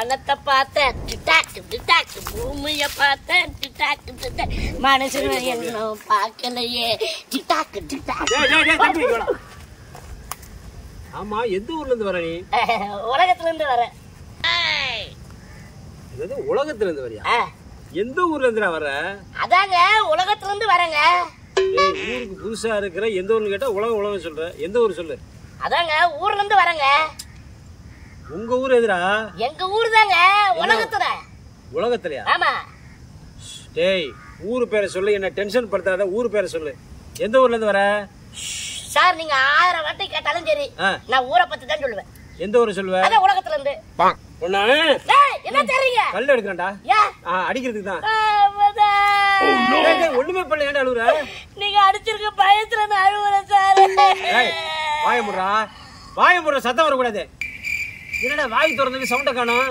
வானத்தை பார்த்தேன் டிட்டாக்கு டிட்டாக்கு பூமிய பார்த்தேன் டிட்டாக்கு டிட்டாக் மனுஷன் என்ன பார்க்கலையே டிட்டாக்கு டிட்டாக் டேய், டேய், டேய், தம்பி, இங்க வாடா. ஆமா எந்த ஊர்ல இருந்து வர நீ உலகத்துல இருந்து வரேன் அதாவது உலகத்துல இருந்து வரியா ஆ, எந்த ஊர்ல இருந்துடா வர அதாங்க உலகத்துல இருந்து வரேங்க ஏய் ஊருக்கு புதுசா இருக்கிற எந்த ஊர்னு கேட்டா உலகம் உலகம் சொல்ற எந்த ஊர் சொல்லு அதாங்க ஊர்ல இருந்து வரேங்க உங்க ஊர் எதுடா எங்க ஊர் தாங்க உலகத்துல உலகத்திலயா ஆமா டேய் ஊர் பேரை சொல்லு என்ன டென்ஷன் படுத்தாத ஊர் பேரை சொல்லு எந்த ஊர்ல இருந்து வர சார் நீங்க ஆயிரம் வாட்டி கேட்டாலும் சரி ஆ. நான் ஊரை பத்தி தான் சொல்லுவேன் எந்த ஊர் சொல்லுவ அதான் உலகத்துல இருந்து ஒண்ணா டேய், என்ன தெரியுங்க கல் எடுக்கறான்டா ஏன் ஆ, அடிக்கிறதுக்கு தான் ஆமாதா. டேய், டேய், ஒண்ணுமே பண்ணல ஏன்டா அழுகுற நீங்க அடிச்சிருக்க பயத்துல நான் அழுவுறேன் சார் ஏய் வாய முடுறா வாய முடுற சத்தம் வரக்கூடாது என்னடா வாய் திறந்து சவுண்ட காணும்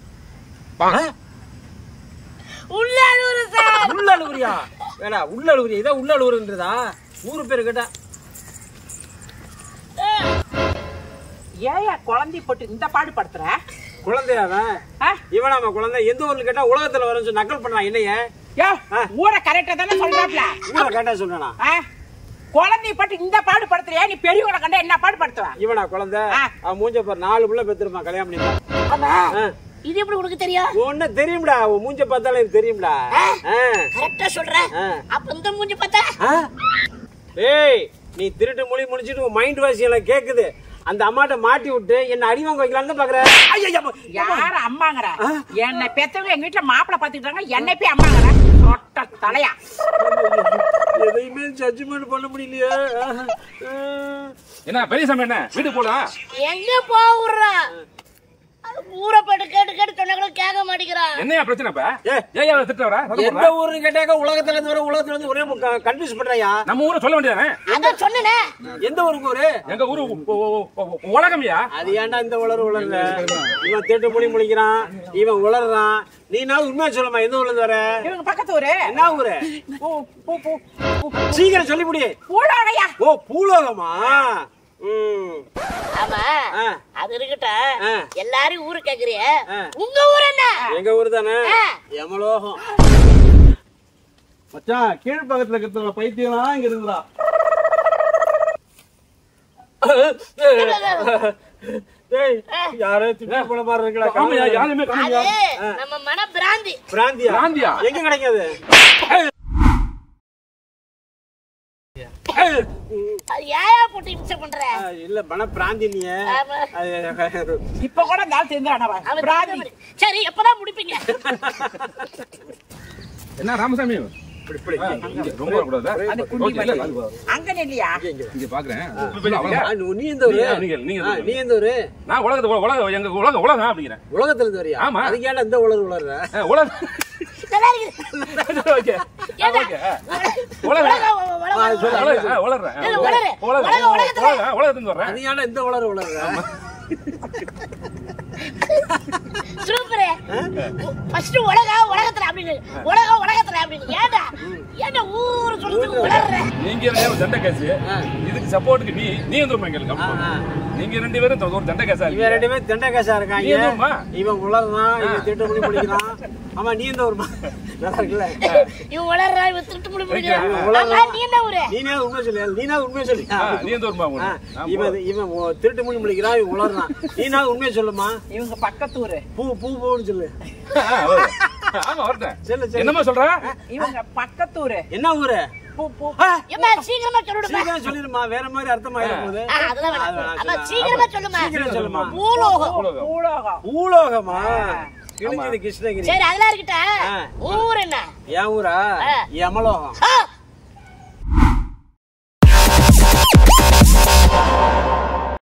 உள்ள அழுவுறேன் சார் உள்ள அழுகுறியா வேடா உள்ள அழுகுறியா இதான் உள்ள அழுகுறன்றதா ஊரு பேரு கேட்டா ஏயா குழந்தை போட்டு இந்த பாடு படுத்துற குழந்தையாவன் ஆ? இவனாம குழந்தை எந்த ஊர்ல கேட்டா உலகத்துல வரேன்னு சொல்லி நக்கல் பண்றான் என்னைய யோ ஆ. ஊரை கரெக்டா தானே சொல்றாப்ல ஊரை கேட்டா சொல்றானா ஆ? குழந்தை போட்டு இந்த பாடு படுத்துறியா நீ பெரியவங்களை கண்டா என்ன பாடு படுத்துவ இவனா குழந்தை ஆ. அவன் மூஞ்ச பாரு நாலு புள்ள பெத்திருப்பான் கல்யாணம் பண்ணிருப்பான் ஆமா ஆ. இது எப்படி உனக்கு தெரியும் ஒண்ணு தெரியும்டா உன் மூஞ்ச பார்த்தாலே எனக்கு தெரியும்டா ஆ. கரெக்டா சொல்றேன் ஆ. அப்ப இந்த மூஞ்சி பார்த்தா ஆ? ஏய் நீ திருட்டு மொழி முடிச்சிட்டு உன் மைண்ட் வாஷ் எல்லாம் கேக்குது அந்த அம்மாட்ட மாட்டி விட்டு என்ன அடிவாங்க வைக்கலாம்னு பாக்குற யார அம்மாங்கற என்னை பெத்தவங்க எங்க வீட்டுல மாப்பிளை பாத்துக்கிட்டாங்க என்னை போய் அம்மாங்கற சொட்ட தலையா எதையுமே ஜட்ஜ்மெண்ட் பண்ண முடியலையே என்ன பெரியசாமி என்ன வீட்டுக்கு போலாம் எங்க போகுறான் ஊரை போயிட்டு கேட்டு கேட்டு சொன்னா கூட கேட்க மாட்டேங்கிறான் என்னையா பிரச்சனை இப்ப ஏ. ஏன் அவன் திட்ட வர எந்த ஊருன்னு கேட்டாக்க உலகத்துல இருந்து வர உலகத்துல இருந்து ஒரே கன்ஃபியூஸ் பண்றியா நம்ம ஊரை சொல்ல வேண்டியதானே அதான் சொன்னனே எந்த ஊருக்கு ஊரு எங்க ஊரு உ- உ- உ- உலகம்யா அது ஏன்டா இந்த உலர் உலர்ற இவன் திருட்டு மொழி முழிக்கிறான் இவன் உலர்றான் நீ நான் உண்மையா சொல்லமா எந்த ஊர்ல இருந்து வர இவங்க பக்கத்து ஊரு என்ன ஊரு பூ பூ பூ சீக்கிரம் சொல்லி முடி பூடாகையா ஓ பூலோகமா ம் ஆமா ஆ. அது இருக்கட்டும் ஆ. எல்லாரும் ஊரு கேக்குறிய ஆ. உங்க ஊர் என்ன எங்க ஊர் தானே ஆ. யமலோகம் மச்சான் கீழ் பக்கத்துல இருக்கிற பைத்தியம் இங்க இருக்குதா டேய் யாரோ திட்டு போன மாதிரி இருக்கடா ஆமாயா யாருமே அது காணுங்க நம்ம மன பிராந்தி பிராந்தியா பிராந்தியா? எங்க கிடைக்காது அது ஏயா போட்டு இம்சை பண்ற ஆ, இல்ல மன பிராந்தி நீ ஆமா. அது இப்ப கூட இந்த ஆள் தெரிஞ்சானவ அவன் பிராந்தி தெரிஞ்ச மாதிரி. சரி எப்பதான் முடிப்பீங்க என்ன ராமசாமி இப்படி இப்படி ஆ, இங்க ரொம்ப வரக்கூடாதா? அந்த குண்டி ஓகே, இல்ல, மாதிரி. அது- அங்க இல்லையா இங்க பாக்குறேன் ஆ, நீ எந்த ஊரு நீங்க- நீங்க- நீங்க ஆ, நீ எந்த ஊரு நான் உலகத்து உலக எங்க உலக உலகம் அப்படிங்கிறேன் உலகத்துல இருந்து வரியா ஆமா. அதுக்கு ஏன்டா இந்த உலர் உலர்ற ஆ, உலக நல்லா இருக்குது ஓகே ஏண்டா? ஓகே ஆ. உலகம் உலகம், உலகம், உலகம். உலகம், ஆ, உலர்றேன். இல்ல, உலரு. உலகம், உலகம், உலகத்துல. உலகம், உலகத்துக்கு வர்றேன் அது ஏன்டா இந்த உலர் உலர்ற சூப்பரு ஃபர்ஸ்ட் உலகம் உலகத்துல அப்படின்னு உலகம் உலகத்துல அப்படின்னு ஏண்டா ஏண்டா ஊர் சொல்றது உலர்ற நீங்க ரெண்டு பேரும் தண்டை கேஸ் இதுக்கு சப்போர்ட்டுக்கு நீ நீ வந்துருமா எங்களுக்கு ஆ, ஆ. நீங்க ரெண்டு பேரும் ஒரு தண்டை கேஸா இவன் ரெண்டு பேரும் திண்டை காசா நீ எந்த ஊர்மா? இருக்காங்க இவன் உலர்றான் இவன் திட்டு மொழி முடிக்கிறான் ஆமா நீ எந்த ஊருமா நல்லா இருக்குல்ல இவன் உலர்றா இவன் திருட்டு முடி முடிக்கிறான் இவன் உலர்றான். ஆமா, நீ என்ன ஊரு நீனே உண்மை சொல்லு நீனா உண்மையை சொல்லி ஆ, நீ எந்த ஊர்மா ஆ, இவன் இவன் உ- திருட்டு மொழி முடிக்கிறான் இவன் உலர்றான் நீனா உண்மையை சொல்லுமா இவங்க பக்கத்து ஊரு பூ பூ பூன்னு சொல்லு ஆமா வரட்டேன் சொல்லு சொல்லு என்னமா சொல்ற இவங்க பக்கத்து ஊரு என்ன ஊரு பூ பூ ஆ, ஏம்மா சீக்கிரமா சொல்லுடா சீக்கிரம் சொல்லிருமா வேற மாதிரி அர்த்தம் ஆயிடும் போது ஆ, அதெல்லாம் அது வேணாம் வேணாம் அம்மா சொல்லு. சீக்கிரமா சொல்லுமா சீக்கிரம் சொல்லுமா பூலோகம் உலகம். பூலோகம் பூலோகமா கிழிஞ்சது கிருஷ்ணகிரி சரி அதெல்லாம் இருக்கட்டும் ஆ. ஊர் என்ன என் ஊரா ஆ. யமலோகம் ஆ,